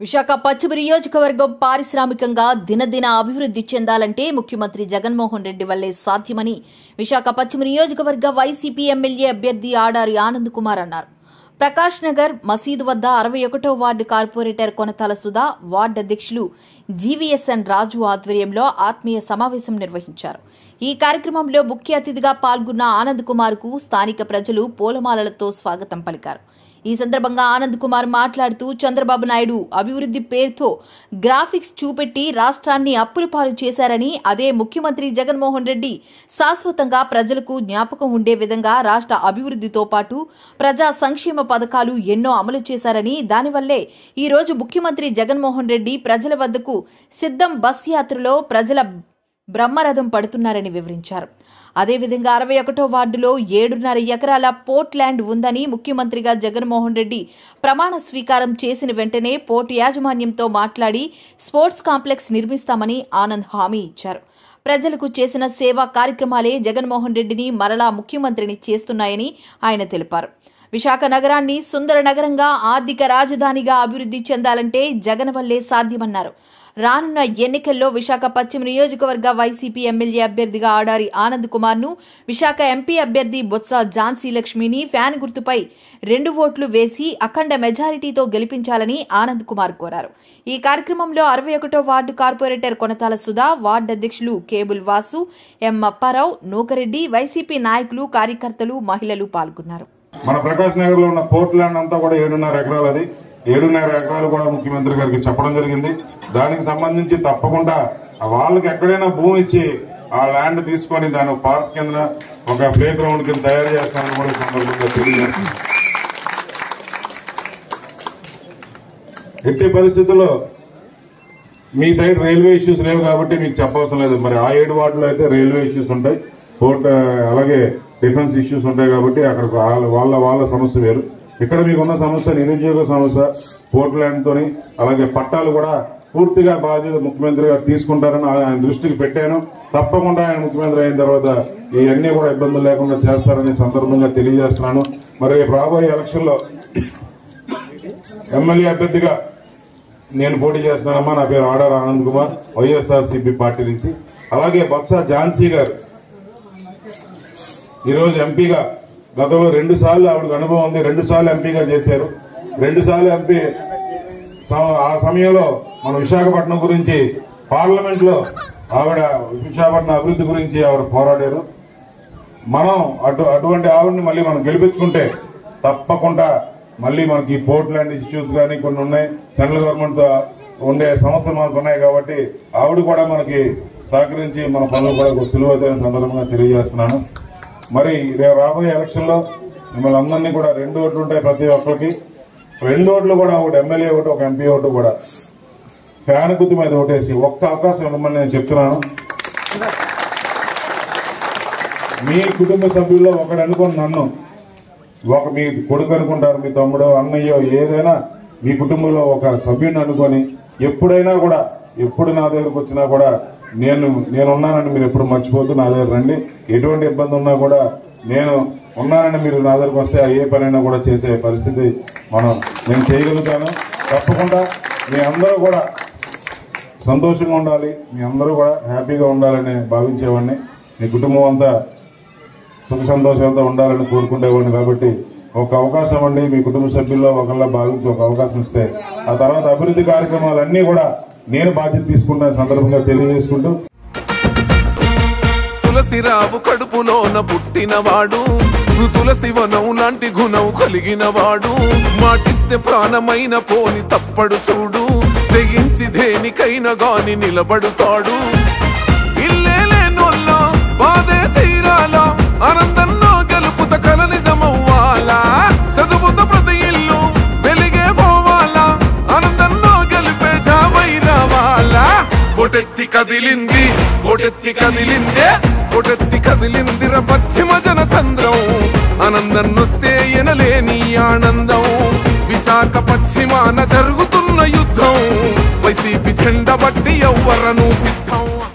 విశాఖ పశ్చిమ నియోజకవర్గం పారిశ్రామికంగా దినదిన అభివృద్ధి చెందాలంటే ముఖ్యమంత్రి జగన్మోహన్ రెడ్డి వల్లే సాధ్యమని విశాఖ పశ్చిమ నియోజకవర్గ వైసీపీ ఎమ్మెల్యే అభ్యర్థి ఆడారి ఆనంద్ కుమార్ అన్నారు ప్రకాష్ నగర్ మసీదు వద్ద అరవై ఒకటో ward corporator Konathala Sudha ward అధ్యక్షులు జీవీఎస్ఎన్ రాజు ఆధ్వర్యంలో ఆత్మీయ సమావేశం నిర్వహించారు ఈ కార్యక్రమంలో ముఖ్య అతిథిగా పాల్గొన్న ఆనంద్ కుమార్ కు స్థానిక ప్రజలు పూలమాలలతో స్వాగతం పలికారు ఈ సందర్భంగా ఆనంద్ కుమార్ మాట్లాడుతూ చంద్రబాబు నాయుడు అభివృద్ధి పేరుతో గ్రాఫిక్స్ చూపెట్టి రాష్ట్రాన్ని అప్పుల పాలు చేశారని అదే ముఖ్యమంత్రి జగన్మోహన్ రెడ్డి శాశ్వతంగా ప్రజలకు జ్ఞాపకం ఉండే విధంగా రాష్ట్ర అభివృద్ధితో పాటు ప్రజా సంక్షేమ పథకాలు ఎన్నో అమలు చేశారని దానివల్లే ఈ రోజు ముఖ్యమంత్రి జగన్మోహన్ రెడ్డి ప్రజల వద్దకు సిద్ధం బస్ యాత్రలో ప్రజల బ్రహ్మరథం పడుతున్నారని వివరించారు అదేవిధంగా అరవై ఒకటో వార్డులో ఏడున్నర ఎకరాల పోర్ట్ ల్యాండ్ ఉందని ముఖ్యమంత్రిగా జగన్మోహన్ రెడ్డి ప్రమాణ స్వీకారం చేసిన వెంటనే పోర్టు యాజమాన్యంతో మాట్లాడి స్పోర్ట్స్ కాంప్లెక్స్ నిర్మిస్తామని ఆనంద్ హామీ ఇచ్చారు ప్రజలకు చేసిన సేవా కార్యక్రమాలే జగన్మోహన్ రెడ్డిని మరలా ముఖ్యమంత్రిని చేస్తున్నాయని ఆయన తెలిపారు విశాఖ నగరాన్ని సుందర నగరంగా ఆర్థిక రాజధానిగా అభివృద్ధి చెందాలంటే జగన్ వల్లే సాధ్యమన్నారు రానున్న ఎన్నికల్లో విశాఖ పశ్చిమ నియోజకవర్గ వైసీపీ ఎమ్మెల్యే అభ్యర్థిగా ఆడారి ఆనంద్ కుమార్ ను విశాఖ ఎంపీ అభ్యర్థి బొత్స ఝాన్సీ లక్ష్మిని ఫ్యాన్ గుర్తుపై రెండు ఓట్లు వేసి అఖండ మెజారిటీతో గెలిపించాలని ఆనంద్ కుమార్ కోరారు ఈ కార్యక్రమంలో అరవై ఒకటో ward corporator Konathala Sudha ward అధ్యక్షులు cable Vasu M Apparao Nookareddy YCP నాయకులు కార్యకర్తలు మహిళలు పాల్గొన్నారు మన ప్రకాష్ నగర్ లో ఉన్న పోర్ట్ ల్యాండ్ అంతా కూడా ఏడున్నర ఎకరాలు అది ఏడున్నర ఎకరాలు కూడా ముఖ్యమంత్రి గారికి చెప్పడం జరిగింది దానికి సంబంధించి తప్పకుండా వాళ్ళకి ఎక్కడైనా భూమి ఇచ్చి ఆ ల్యాండ్ తీసుకొని దాని పార్క్ కింద ఒక ప్లే గ్రౌండ్ కింద తయారు చేస్తామని కూడా ఈ సందర్భంగా తెలియజేస్తుంది ఎట్టి పరిస్థితుల్లో మీ సైడ్ రైల్వే ఇష్యూస్ లేవు కాబట్టి మీకు చెప్పవలసిన లేదు మరి ఆ ఏడు వార్డులో అయితే రైల్వే ఇష్యూస్ ఉంటాయి పోర్ట్ అలాగే డిఫెన్స్ ఇష్యూస్ ఉంటాయి కాబట్టి అక్కడ వాళ్ళ వాళ్ళ వాళ్ళ సమస్య వేరు ఇక్కడ మీకున్న సమస్య నిరుద్యోగ సమస్య పోర్ట్ ల్యాండ్ తోని అలాగే పట్టాలు కూడా పూర్తిగా బాధ్యత ముఖ్యమంత్రి గారు తీసుకుంటారని ఆయన దృష్టికి పెట్టాను తప్పకుండా ఆయన ముఖ్యమంత్రి అయిన తర్వాత ఇవన్నీ కూడా ఇబ్బందులు లేకుండా చేస్తారని సందర్భంగా తెలియజేస్తున్నాను మరి రేపు రాబోయే ఎలక్షన్ లో ఎమ్మెల్యే అభ్యర్థిగా నేను పోటీ చేస్తున్నానమ్మా నా పేరు ఆడార్ ఆనంద్ కుమార్ వైఎస్ఆర్సీపీ పార్టీ నుంచి అలాగే బొత్స ఝాన్సీ గారు ఈరోజు ఎంపీగా గతంలో రెండు సార్లు ఆవిడకు అనుభవం ఉంది రెండు సార్లు ఎంపీగా చేశారు రెండు సార్లు ఎంపీ సమ- ఆ సమయంలో మన విశాఖపట్నం గురించి పార్లమెంట్ లో ఆవిడ విశాఖపట్నం అభివృద్ధి గురించి ఆవిడ పోరాడారు మనం అటు అటువంటి ఆవిడని మళ్ళీ మనం గెలిపించుకుంటే తప్పకుండా మళ్ళీ మనకి ఈ పోర్ట్ ల్యాండ్ ఇష్యూస్ కానీ కొన్ని ఉన్నాయి సెంట్రల్ గవర్నమెంట్ తో ఉండే సమస్యలు మనకు ఉన్నాయి కాబట్టి ఆవిడ కూడా మనకి సహకరించి మన పనులు కూడా సులువైన సందర్భంగా తెలియజేస్తున్నాను మరి రేపు రాబోయే ఎలక్షన్ లో మిమ్మల్ని అందరినీ కూడా రెండు ఓట్లు ఉంటాయి ప్రతి ఒక్కరికి రెండు ఓట్లు కూడా ఒకటి ఎమ్మెల్యే ఒకటి ఒక ఎంపీ ఓటు కూడా ఫ్యాన్ గుర్తు మీద ఓటేసి ఒక్క అవకాశం ఇవ్వమని నేను చెప్తున్నాను మీ కుటుంబ సభ్యుల్లో ఒకడు అనుకోని నన్ను ఒక మీ కొడుకు అనుకుంటారు మీ తమ్ముడు అన్నయ్యో ఏదైనా మీ కుటుంబంలో ఒక సభ్యుని అనుకొని ఎప్పుడైనా కూడా ఎప్పుడు నా దగ్గరకు వచ్చినా కూడా నేను నేనున్నానని మీరు ఎప్పుడు మర్చిపోతూ నా దగ్గర రండి ఎటువంటి ఇబ్బంది ఉన్నా కూడా నేను ఉన్నానని మీరు నా దగ్గరకు వస్తే ఏ పనైనా కూడా చేసే పరిస్థితి మనం నేను చేయగలుగుతాను తప్పకుండా మీ అందరూ కూడా సంతోషంగా ఉండాలి మీ అందరూ కూడా హ్యాపీగా ఉండాలని భావించేవాడిని మీ కుటుంబం అంతా సుఖ సంతోషాలతో ఉండాలని కోరుకునేవాడిని కాబట్టి ఒక అవకాశం అండి మీ కుటుంబ సభ్యుల్లో ఒకళ్ళ భావించి ఒక అవకాశం ఇస్తే ఆ తర్వాత అభివృద్ధి కార్యక్రమాలన్నీ కూడా నేను బాధ్యత తీసుకుంటున్న సందర్భంగా తెలియజేసుకుంటూ తులసిరావు కడుపులోన పుట్టినవాడు తులసి వనం లాంటి గుణం కలిగినవాడు మాటిస్తే ప్రాణమైన పోని తప్పడు చూడు తెగించి దేనికైనా గాని నిలబడుతాడు ఇల్లే లేనోళ్ళ బాధే తీరాలా ఆనందంలో గెలుపుత కల నిజమవ్వాలా చదువుత ప్రతి ఇల్లు వెలిగే పోవాలా ఆనందంలో గెలిపే జామై రావాలా పొటెత్తి కదిలింది పొటెత్తి కదిలిందే పొటెత్తి కదిలిందిర పశ్చిమ జన సంద్రం ఆనందం వస్తే ఎనలేని ఆనందం విశాఖ పశ్చిమాన జరుగుతున్న యుద్ధం వైసీపీ జెండ బట్టి ఎవ్వరను సిద్ధం